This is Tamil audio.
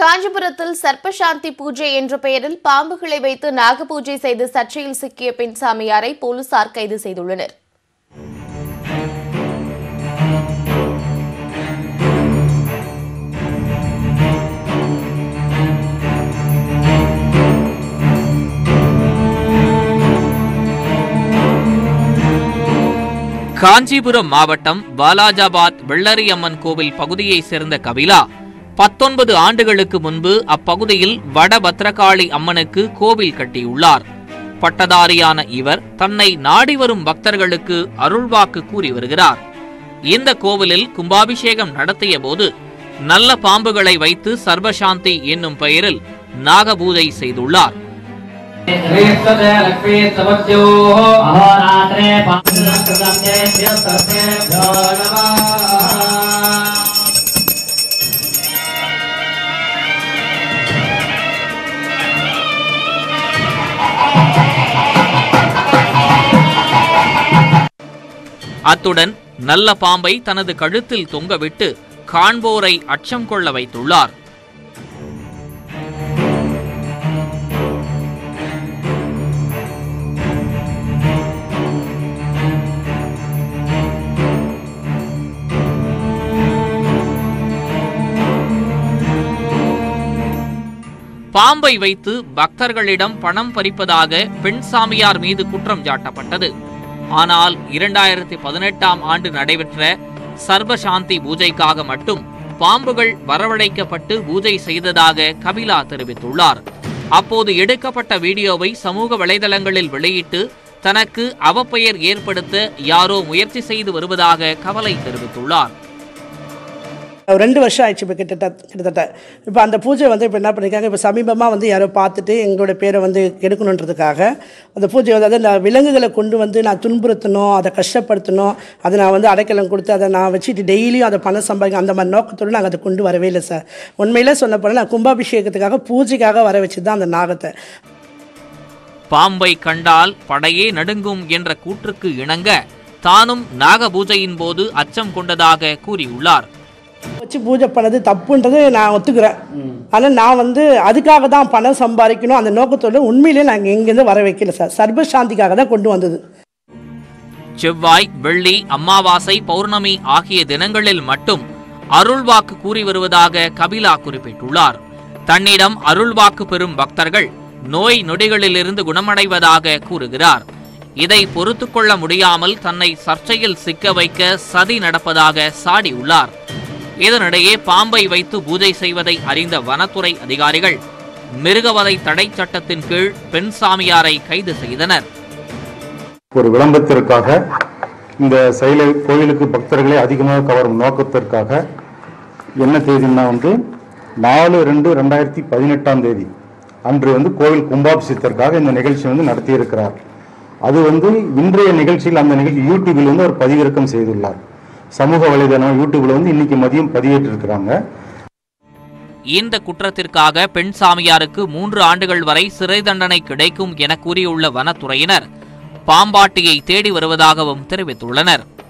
காஞ்சிபுரத்தில் சர்ப்பசாந்தி பூஜை என்ற பெயரில் பாம்புகளை வைத்து நாக பூஜை செய்து சர்ச்சையில் சிக்கிய பெண் சாமியாரை போலீசார் கைது செய்துள்ளனர் காஞ்சிபுரம் மாவட்டம் வாலாஜாபாத் வெள்ளரியம்மன் கோவில் பகுதியைச் சேர்ந்த கபிலா பத்தொன்பது ஆண்டுகளுக்கு முன்பு அப்பகுதியில் வட பத்ரகாளி அம்மனுக்கு கோவில் கட்டியுள்ளார் பட்டதாரியான இவர் தன்னை நாடி வரும் பக்தர்களுக்கு அருள்வாக்கு கூறி வருகிறார் இந்த கோவிலில் கும்பாபிஷேகம் நடத்திய போது நல்ல பாம்புகளை வைத்து சர்வசாந்தி என்னும் பெயரில் நாகபூஜை செய்துள்ளார் ह्रीस्तते लक्ष्मीस्तवत्योः अहोरात्रे पात्रं तेभ्यो नमः அத்துடன் நல்ல பாம்பை தனது கழுத்தில் தொங்கவிட்டு காண்போரை அச்சம் கொள்ள வைத்துள்ளார் பாம்பை வைத்து பக்தர்களிடம் பணம் பறிப்பதாக பெண் சாமியார் மீது குற்றம் சாட்டப்பட்டது ஆனால் இரண்டாயிரத்தி பதினெட்டாம் ஆண்டு நடைபெற்ற சர்வசாந்தி பூஜைக்காக மட்டும் பாம்புகள் வரவழைக்கப்பட்டு பூஜை செய்ததாக கபிலா தெரிவித்துள்ளார் அப்போது எடுக்கப்பட்ட வீடியோவை சமூக வலைதளங்களில் வெளியிட்டு தனக்கு அவப்பெயர் ஏற்படுத்த யாரோ முயற்சி செய்து வருவதாக கவலை தெரிவித்துள்ளார் ஒரு ரெண்டு வருஷம் ஆயிடுச்சு இப்போ கிட்டத்தட்ட கிட்டத்தட்ட இப்போ அந்த பூஜை வந்து இப்போ என்ன பண்ணியிருக்காங்க இப்போ சமீபமாக வந்து யாரோ பார்த்துட்டு எங்களோட பேரை வந்து எடுக்கணுன்றதுக்காக அந்த பூஜை வந்து அதாவது நான் விலங்குகளை கொண்டு வந்து நான் துன்புறுத்தணும் அதை கஷ்டப்படுத்தணும் அதை நான் வந்து அடைக்கலம் கொடுத்து அதை நான் வச்சுட்டு டெய்லியும் அதை பணம் சம்பாதிக்க அந்த மாதிரி நோக்கத்தோடு நாங்கள் அதை கொண்டு வரவே இல்லை சார் உண்மையிலே சொல்ல போனால் நான் கும்பாபிஷேகத்துக்காக பூஜைக்காக வர வச்சு தான் அந்த நாகத்தை பாம்பை கண்டால் படையே நடுங்கும் என்ற கூற்றுக்கு இணங்க தானும் நாக பூஜையின் போது அச்சம் கொண்டதாக கூறியுள்ளார் வச்சு பூஜை பண்ணது தப்புன்றது நான் ஒத்துக்கிறேன் ஆனால் நான் வந்து அதுக்காக தான் பணம் சம்பாதிக்கணும் அந்த நோக்கத்தோடு உண்மையிலேயே நாங்கள் எங்கேருந்து வர வைக்கல சார் சர்வசாந்திக்காக தான் கொண்டு வந்தது செவ்வாய் வெள்ளி அமாவாசை பௌர்ணமி ஆகிய தினங்களில் மட்டும் அருள்வாக்கு கூறி வருவதாக கபிலா குறிப்பிட்டுள்ளார் தன்னிடம் அருள்வாக்கு பெறும் பக்தர்கள் நோய் நொடிகளிலிருந்து குணமடைவதாக கூறுகிறார் இதை பொறுத்துக்கொள்ள முடியாமல் தன்னை சர்ச்சையில் சிக்க வைக்க சதி நடப்பதாக சாடியுள்ளார் இதனிடையே பாம்பை வைத்து பூஜை செய்வதை அறிந்த வனத்துறை அதிகாரிகள் மிருகவதை தடை சட்டத்தின் கீழ் பெண் சாமியாரை கைது செய்தனர் ஒரு விளம்பரத்திற்காக இந்த செயலை கோயிலுக்கு பக்தர்களை அதிகமாக கவரும் நோக்கத்திற்காக என்ன தேதின்னா வந்து நாலு ரெண்டு ரெண்டாயிரத்தி பதினெட்டாம் தேதி அன்று வந்து கோவில் கும்பாபிஷேகத்திற்காக இந்த நிகழ்ச்சி வந்து நடத்தியிருக்கிறார் அது வந்து இன்றைய நிகழ்ச்சியில் அந்த நிகழ்ச்சி யூடியூபில் வந்து அவர் பதிவிறக்கம் செய்துள்ளார் சமூக வலைதளம் யூடியூப்ல வந்து இன்னைக்கு மதியம் பதிவேற்றிருக்கிறாங்க இந்த குற்றத்திற்காக பெண் சாமியாருக்கு மூன்று ஆண்டுகள் வரை சிறை தண்டனை கிடைக்கும் என கூறியுள்ள வனத்துறையினர் பாம்பாட்டியை தேடி வருவதாகவும் தெரிவித்துள்ளனர்